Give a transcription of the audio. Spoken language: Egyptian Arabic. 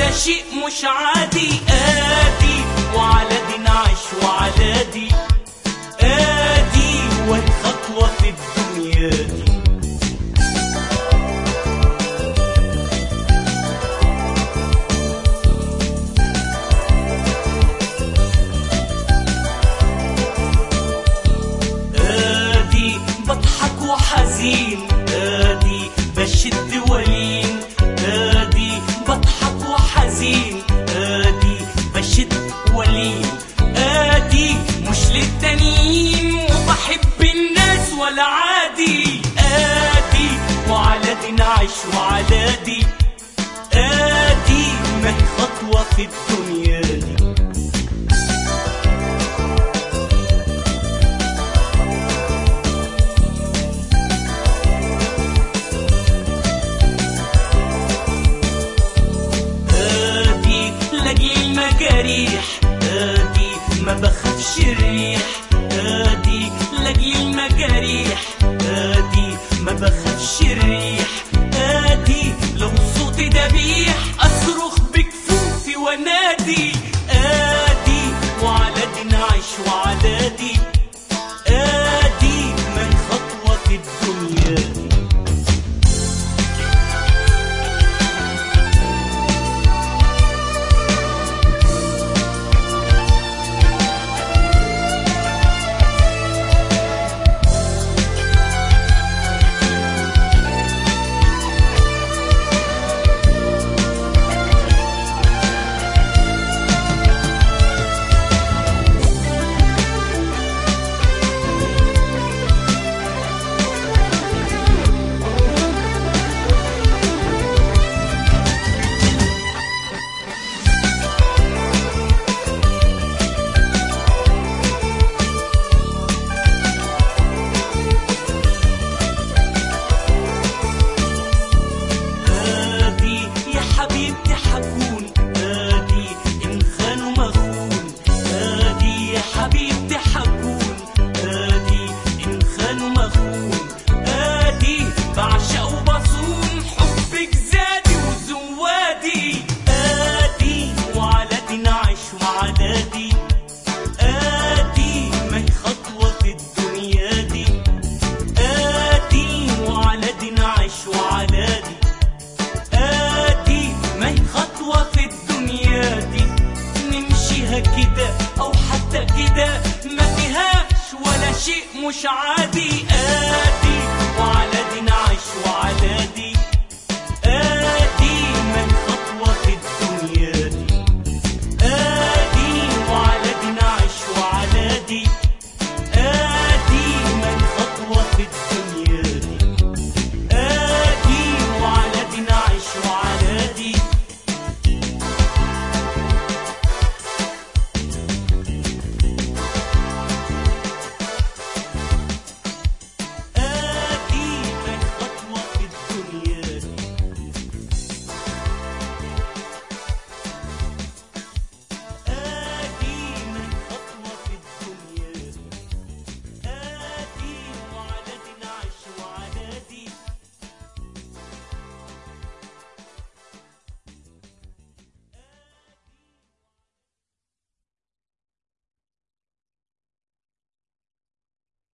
ده شيء مش عادي ادي وعلى دي نعيش وعلى دي ادي وهي خطوة في الدنيا دي ادي بضحك وحزين ادي بشد ولين ادي بضحك وحزين ادي بشد ولين ادي مش للتانيين وبحب الناس ولا عادي ادي وعلى دي نعيش وعلى دي ادي ما هي خطوة في الدنيا دي ادي لاجل المجاريح ادي ما بخافش الريح ادي لاجل المجاريح ادي ما بخافش الريح ادي لو صوتي دبيح اصرخ بكفوفي وانادي ادي وعلى دي نعيش وعلى دي ادي من خطوة في الدنيا دي ادي يا حبيبتي حكون